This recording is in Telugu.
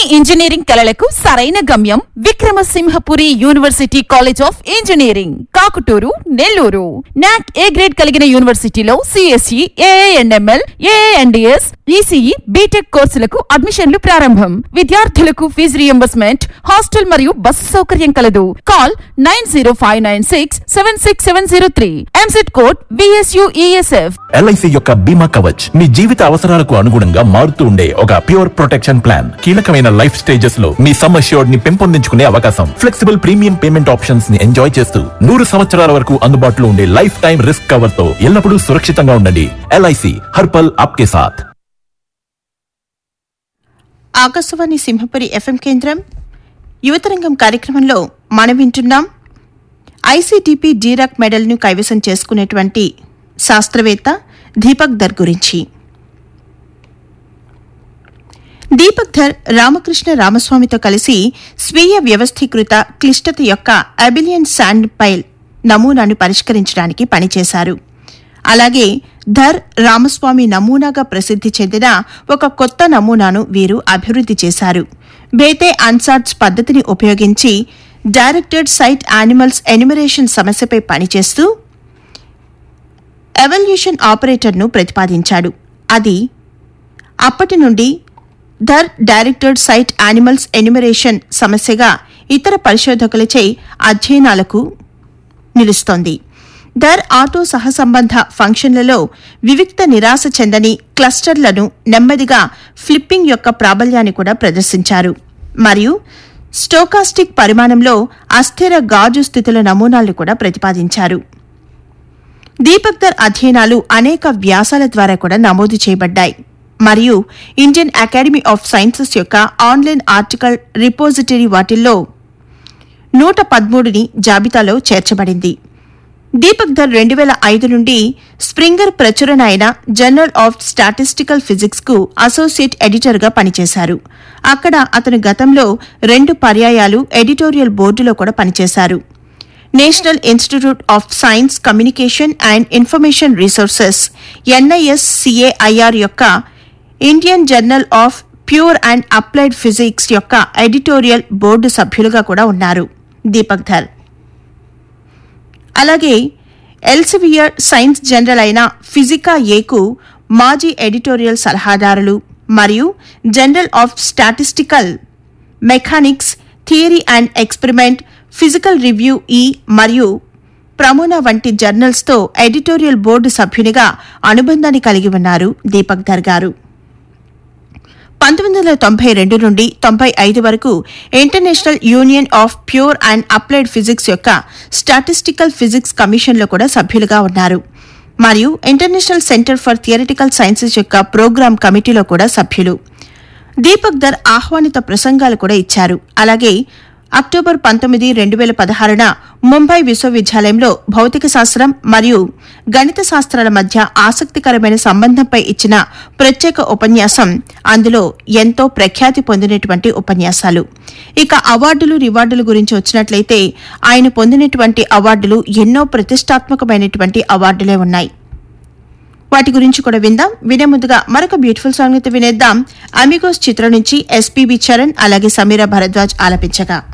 ఇంజనీరింగ్ కళలకు సరైన గమ్యం Vikramasimhapuri university college of engineering Kakutur Nellore NAAC A grade కలిగిన యూనివర్సిటీలో CSE AIML AIDS ECE BTech కోర్సులకు అడ్మిషన్లు ప్రారంభం విద్యార్థులకు ఫీజు రియంబర్స్మెంట్ హాస్టల్ మరియు బస్సు సౌకర్యం కలదు call nine zero five nine six seven six seven zero three EAMCET code BSUESF LIC యొక్క బీమా కవచ్ మీ జీవిత అవసరాలకు అనుగుణంగా మారుతూ ఉండే ఒక ప్యూర్ ప్రొటెక్షన్ ప్లాన్ కీలకమైన లైఫ్ స్టేజెస్ లో మీ సమ్ అష్యూర్డ్ ని పెంపొందించుకునే అవకాశం ఫ్లెక్సిబుల్ ప్రీమియం పేమెంట్ ఆప్షన్స్ ని ఎంజాయ్ చేస్తూ నూరు సంవత్సరాల వరకు అందుబాటులో ఉండే లైఫ్ టైం రిస్క్ కవర్ తో ఎల్లప్పుడూ సురక్షితంగా ఉండండి ఎల్ఐసి హర్పల్ ఆప్కే సాథ్ ఆకాశవాణి సింహపురి ఎఫ్ఎం కేంద్రం యువతరంగం కార్యక్రమంలో మనం వింటున్నాం ఐసీటీపీ డీరాక్ మెడల్ను కైవసం చేసుకునేటువంటి శాస్త్రవేత్త దీపక్ ధర్ గురించి దీపక్ ధర్ రామకృష్ణ రామస్వామితో కలిసి స్వీయ వ్యవస్థీకృత క్లిష్టత యొక్క అబిలియన్ శాండ్ పైల్ నమూనాను పరిష్కరించడానికి పనిచేశారు అలాగే ధర్ రామస్వామి నమూనాగా ప్రసిద్ధి చెందిన ఒక కొత్త నమూనాను వీరు అభివృద్ధి చేశారు బేతే అన్సార్ట్స్ పద్ధతిని ఉపయోగించి డైరెక్టెడ్ సైట్ యానిమల్స్ ఎన్యుమరేషన్ సమస్యపై పనిచేస్తూ ఎవల్యూషన్ ఆపరేటర్ను ప్రతిపాదించాడు అది అప్పటి నుండి ధర్ డైరెక్టెడ్ సైట్ యానిమల్స్ ఎన్యుమరేషన్ సమస్యగా ఇతర పరిశోధకులచే అధ్యయనాలకు నిలుస్తోంది ధర్ ఆటో సహసంబంధ ఫంక్షన్లలో వివిక్త నిరాశ చెందని క్లస్టర్లను నెమ్మదిగా ఫ్లిప్పింగ్ యొక్క ప్రాబల్యాన్ని కూడా ప్రదర్శించారు మరియు స్టోకాస్టిక్ పరిమాణంలో అస్థిర గాజు స్థితుల నమూనాలను కూడా ప్రతిపాదించారు దీపక్ దర్ అధ్యయనాలు అనేక వ్యాసాల ద్వారా కూడా నమోదు చేయబడ్డాయి మరియు ఇండియన్ అకాడమీ ఆఫ్ సైన్సెస్ యొక్క ఆన్లైన్ ఆర్టికల్ రిపోజిటరీ వాటిల్లో నూట పదమూడుని జాబితాలో చేర్చబడింది దీపక్ ధర్ రెండు వేల ఐదు నుండి స్ప్రింగర్ ప్రచురణ అయిన జర్నల్ ఆఫ్ స్టాటిస్టికల్ ఫిజిక్స్ కు అసోసియేట్ ఎడిటర్గా పనిచేశారు అక్కడ అతను గతంలో రెండు పర్యాయాలు ఎడిటోరియల్ బోర్డులో కూడా పనిచేశారు national institute of science communication and information resources NISCAIR యొక్క Indian journal of pure and applied physics యొక్క ఎడిటోరియల్ బోర్డు సభ్యులుగా కూడా ఉన్నారు దీపక్ ధర్ అలాగే ఎల్సెవియర్ సైన్స్ జనరల్ అయిన ఫిజికా ఏకు మాజీ ఎడిటోరియల్ సలహాదారులు మరియు general of statistical mechanics theory and experiment physical review E మరియు ప్రమోనా వంటి జర్నల్స్తో ఎడిటోరియల్ బోర్డు సభ్యునిగా అనుబంధాన్ని కలిగి ఉన్నారు దీపక్ ధర్ గారు పంతొమ్మిది వందల తొంభై రెండు నుండి తొంభై ఐదు వరకు international union of pure and applied physics యొక్క స్టాటిస్టికల్ ఫిజిక్స్ కమిషన్లో కూడా సభ్యులుగా ఉన్నారు మరియు international centre for theoretical sciences యొక్క ప్రోగ్రామ్ కమిటీలో కూడా సభ్యులు దీపక్ దర్ ఆహ్వానిత ప్రసంగాలు కూడా ఇచ్చారు అలాగే అక్టోబర్ పంతొమ్మిది రెండు వేల పదహారున ముంబై విశ్వవిద్యాలయంలో భౌతిక శాస్త్రం మరియు గణిత శాస్త్రాల మధ్య ఆసక్తికరమైన సంబంధంపై ఇచ్చిన ప్రత్యేక ఉపన్యాసం అందులో ఎంతో ప్రఖ్యాతి పొందినటువంటి ఉపన్యాసాలు ఇక అవార్డులు రివార్డుల గురించి వచ్చినట్లయితే ఆయన పొందినటువంటి అవార్డులు ఎన్నో ప్రతిష్టాత్మకమైనటువంటి అవార్డులే ఉన్నాయి వాటి గురించి కూడా విందాం వినే ముందుగా మరొక బ్యూటిఫుల్ సాంగ్ అయితే వినేద్దాం అమిగోస్ చిత్రం నుంచి ఎస్పీబి చరణ్ అలాగే సమీరా భరద్వాజ్ ఆలపించగా